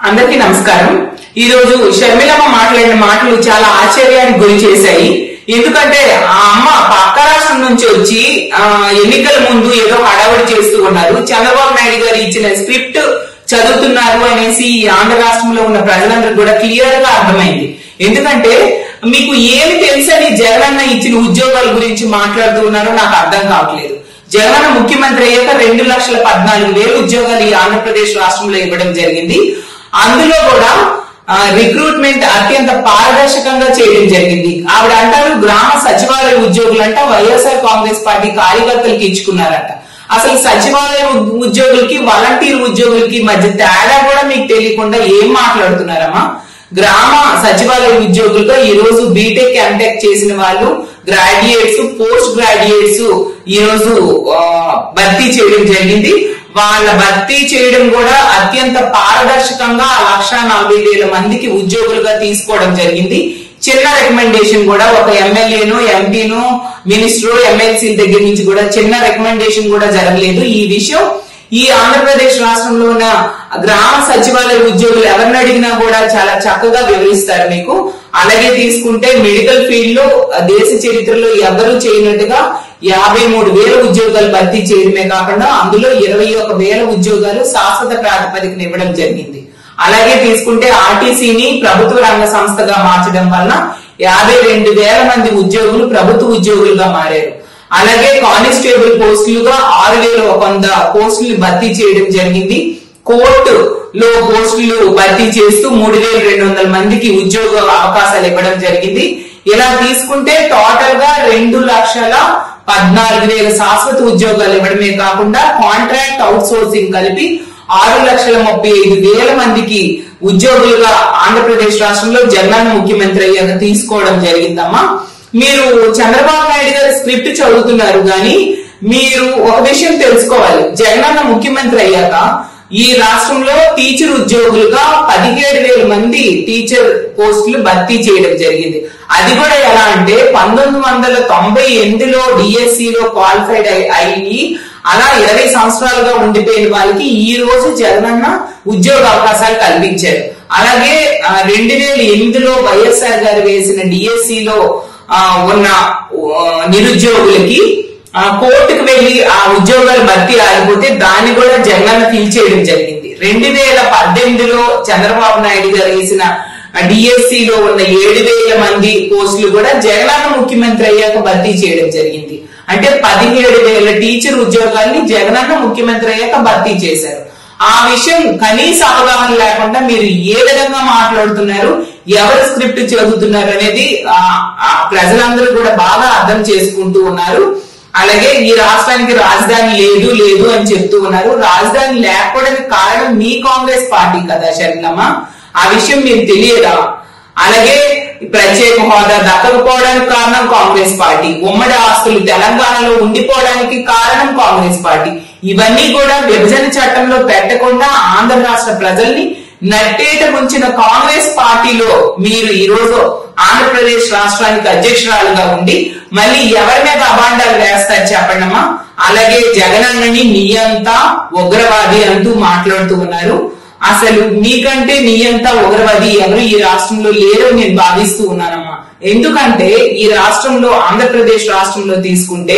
అందరికీ నమస్కారం ఈ రోజు షర్మిలమ్మ మాట్లాడిన మాటలు చాలా ఆశ్చర్యానికి గురి చేశాయి ఎందుకంటే ఆ అమ్మ పక్క రాష్ట్రం నుంచి వచ్చి ఆ, ఎన్నికల ముందు ఏదో హడావుడి చేస్తూ ఉన్నారు చంద్రబాబు నాయుడు గారు ఇచ్చిన స్క్రిప్ట్ చదువుతున్నారు అనేసి ఈ ఆంధ్ర రాష్ట్రంలో ఉన్న ప్రజలందరూ కూడా క్లియర్ గా అర్థమైంది ఎందుకంటే మీకు ఏమి తెలుసని జగనన్న ఇచ్చిన ఉద్యోగాల గురించి మాట్లాడుతూ ఉన్నారో నాకు అర్థం కావట్లేదు జగనన్న ముఖ్యమంత్రి అయ్యాక రెండు లక్షల పద్నాలుగు వేలు ఉద్యోగాలు ఈ ఆంధ్రప్రదేశ్ రాష్ట్రంలో ఇవ్వడం జరిగింది అందులో కూడా రిక్రూట్మెంట్ అత్యంత పారదర్శకంగా చేయడం జరిగింది ఆవిడ అంటారు గ్రామ సచివాలయ ఉద్యోగులంట వైఎస్ఆర్ కాంగ్రెస్ పార్టీ కార్యకర్తలకు ఇచ్చుకున్నారంట అసలు సచివాలయ ఉద్- ఉద్యోగులకి వాలంటీర్ ఉద్యోగులకి మధ్య తేడా కూడా మీకు తెలియకుండా ఏం మాట్లాడుతున్నారమ్మా గ్రామ సచివాలయ ఉద్యోగులుగా ఈ రోజు బీటెక్ ఎంటెక్ చేసిన వాళ్ళు గ్రాడ్యుయేట్స్ పోస్ట్ గ్రాడ్యుయేట్స్ ఈ రోజు ఆ, భర్తీ చేయడం జరిగింది వాళ్ళ భర్తీ చేయడం కూడా అత్యంత పారదర్శకంగా ఆ లక్ష నలభై వేల మందికి ఉద్యోగులుగా తీసుకోవడం జరిగింది చిన్న రికమెండేషన్ కూడా ఒక ఎమ్మెల్యేను ఎంపీను మినిస్టర్ ఎమ్మెల్సీ దగ్గర నుంచి కూడా చిన్న రికమెండేషన్ కూడా జరగలేదు ఈ విషయం ఈ ఆంధ్రప్రదేశ్ రాష్ట్రంలో ఉన్న గ్రామ సచివాలయ ఉద్యోగులు ఎవరిని అడిగినా కూడా చాలా చక్కగా వివరిస్తారు మీకు అలాగే తీసుకుంటే మెడికల్ ఫీల్డ్ లో ఆ, దేశ చరిత్రలో ఎవరు చేయనట్టుగా యాభై మూడు వేల ఉద్యోగాలు భర్తీ చేయడమే కాకుండా అందులో ఇరవై ఒక వేల ఉద్యోగాలు శాశ్వత ప్రాతిపదికన ఇవ్వడం జరిగింది అలాగే తీసుకుంటే ఆర్టీసీని ప్రభుత్వ రంగ సంస్థగా మార్చడం వలన యాభై రెండు వేల మంది ఉద్యోగులు ప్రభుత్వ ఉద్యోగులుగా మారారు అలాగే కానిస్టేబుల్ పోస్టులుగా ఆరు వేల ఒక వంద పోస్టులు భర్తీ చేయడం జరిగింది కోర్టు లో పోస్టులు భర్తీ చేస్తూ మూడు వేల రెండు వందల మందికి ఉద్యోగ అవకాశాలు ఇవ్వడం జరిగింది ఇలా తీసుకుంటే టోటల్ గా రెండు లక్షల పద్నాలుగు వేల శాశ్వత ఉద్యోగాలు ఇవ్వడమే కాకుండా కాంట్రాక్ట్ అవుట్ సోర్సింగ్ కలిపి ఆరు లక్షల ముప్పై ఐదు వేల మందికి ఉద్యోగులుగా ఆంధ్రప్రదేశ్ రాష్ట్రంలో జగన్ ముఖ్యమంత్రి అయ్యాక తీసుకోవడం జరిగిందమ్మా మీరు చంద్రబాబు నాయుడు గారి స్క్రిప్ట్ చదువుతున్నారు కానీ మీరు ఒక విషయం తెలుసుకోవాలి జగనన్న ముఖ్యమంత్రి అయ్యాక ఈ రాష్ట్రంలో టీచర్ ఉద్యోగులుగా పదిహేడు వేల మంది టీచర్ పోస్టులు భర్తీ చేయడం జరిగింది అది కూడా ఎలా అంటే పంతొమ్మిది వందల తొంభై ఎనిమిదిలో డిఎస్సి లో క్వాలిఫైడ్ అయ్యి అలా ఇరవై సంవత్సరాలుగా ఉండిపోయిన వాళ్ళకి ఈ రోజు జగనన్న ఉద్యోగ అవకాశాలు కల్పించారు అలాగే రెండు వేల ఎనిమిదిలో వైఎస్ఆర్ గారు వేసిన డిఎస్సి లో ఆ, ఉన్న ఆ, నిరుద్యోగులకి ఆ కోర్టుకు వెళ్లి ఆ ఉద్యోగాలు భర్తీ ఆగిపోతే దాన్ని కూడా జగనన్న ఫిల్ చేయడం జరిగింది రెండు వేల పద్దెనిమిదిలో చంద్రబాబు నాయుడు గారు వేసిన డిఎస్సి లో ఉన్న ఏడు వేల మంది పోస్టులు కూడా జగనన్న ముఖ్యమంత్రి అయ్యాక భర్తీ చేయడం జరిగింది అంటే పదిహేడు వేల టీచర్ ఉద్యోగాల్ని జగనన్న ముఖ్యమంత్రి అయ్యాక భర్తీ చేశారు ఆ విషయం కనీస అవగాహన లేకుండా మీరు ఏ విధంగా మాట్లాడుతున్నారు ఎవరు స్క్రిప్ట్ చదువుతున్నారు అనేది ఆ, ఆ ప్రజలందరూ కూడా బాగా అర్థం చేసుకుంటూ ఉన్నారు అలాగే ఈ రాష్ట్రానికి రాజధాని లేదు లేదు అని చెప్తూ ఉన్నారు రాజధాని లేకపోవడానికి కారణం మీ కాంగ్రెస్ పార్టీ కదా శర్మిలమ్మ ఆ విషయం మీకు తెలియదా అలాగే ప్రత్యేక హోదా దక్కకపోవడానికి కారణం కాంగ్రెస్ పార్టీ ఉమ్మడి ఆస్తులు తెలంగాణలో ఉండిపోవడానికి కారణం కాంగ్రెస్ పార్టీ ఇవన్నీ కూడా విభజన చట్టంలో పెట్టకుండా ఆంధ్ర రాష్ట్ర ప్రజల్ని నట్టేట ముంచిన కాంగ్రెస్ పార్టీలో మీరు ఈ రోజు ఆంధ్రప్రదేశ్ రాష్ట్రానికి అధ్యక్షురాలుగా ఉండి మళ్ళీ ఎవరి మీద అభాండాలు వేస్తారు చెప్పండమ్మా అలాగే జగనన్నని నీయంతా ఉగ్రవాది అంటూ మాట్లాడుతూ ఉన్నారు అసలు మీకంటే నీయంతా ఉగ్రవాది ఎవరు ఈ రాష్ట్రంలో లేరు అని నేను భావిస్తూ ఉన్నానమ్మా ఎందుకంటే ఈ రాష్ట్రంలో ఆంధ్రప్రదేశ్ రాష్ట్రంలో తీసుకుంటే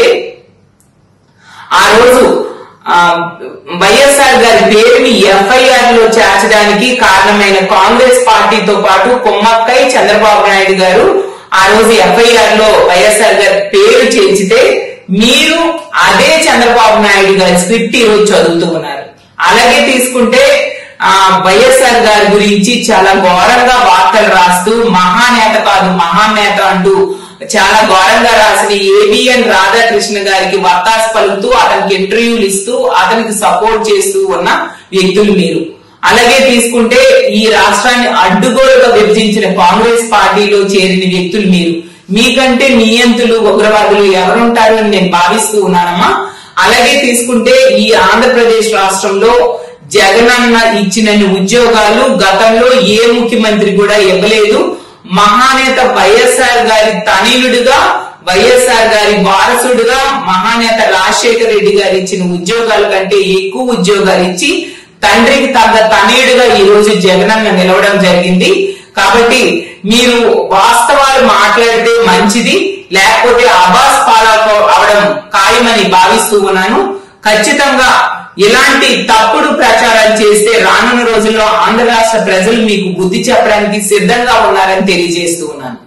ఆ రోజు ఆ, వైఎస్ఆర్ గారి పేరుని ఎఫ్ఐఆర్ లో చేర్చడానికి కారణమైన కాంగ్రెస్ పార్టీతో పాటు కుమ్మక్కై చంద్రబాబు నాయుడు గారు ఆ రోజు ఎఫ్ఐఆర్ లో వైఎస్ఆర్ గారి పేరు చేర్చితే మీరు అదే చంద్రబాబు నాయుడు గారి స్క్రిప్ట్ ఈ రోజు చదువుతూ ఉన్నారు అలాగే తీసుకుంటే ఆ వైఎస్ఆర్ గారి గురించి చాలా ఘోరంగా వార్తలు రాస్తూ మహానేత కాదు మహానేత అంటూ చాలా ఘోరంగా రాసిన ఏబిఎన్ రాధాకృష్ణ గారికి వత్తాసు పలుకుతూ అతనికి ఇంటర్వ్యూలు ఇస్తూ అతనికి సపోర్ట్ చేస్తూ ఉన్న వ్యక్తులు మీరు అలాగే తీసుకుంటే ఈ రాష్ట్రాన్ని అడ్డుగోలుగా విభజించిన కాంగ్రెస్ పార్టీలో చేరిన వ్యక్తులు మీరు మీకంటే నియంతులు ఉగ్రవాదులు ఎవరుంటారు అని నేను భావిస్తూ ఉన్నానమ్మా అలాగే తీసుకుంటే ఈ ఆంధ్రప్రదేశ్ రాష్ట్రంలో జగనన్న ఇచ్చినన్ని ఉద్యోగాలు గతంలో ఏ ముఖ్యమంత్రి కూడా ఇవ్వలేదు మహానేత వైఎస్ఆర్ గారి తనయుడుగా వైఎస్ఆర్ గారి వారసుడుగా మహానేత రాజశేఖర రెడ్డి గారు ఇచ్చిన ఉద్యోగాల కంటే ఎక్కువ ఉద్యోగాలు ఇచ్చి తండ్రికి తగ్గ తనయుడుగా ఈ రోజు జగనన్న నిలవడం జరిగింది కాబట్టి మీరు వాస్తవాలు మాట్లాడితే మంచిది లేకపోతే అబాస్ పాలకు అవడం ఖాయమని భావిస్తూ ఉన్నాను ఖచ్చితంగా ఇలాంటి తప్పుడు ప్రచారాలు చేస్తే రానున్న రోజుల్లో ఆంధ్ర రాష్ట్ర ప్రజలు మీకు బుద్ధి చెప్పడానికి సిద్ధంగా ఉన్నారని తెలియజేస్తూ ఉన్నాను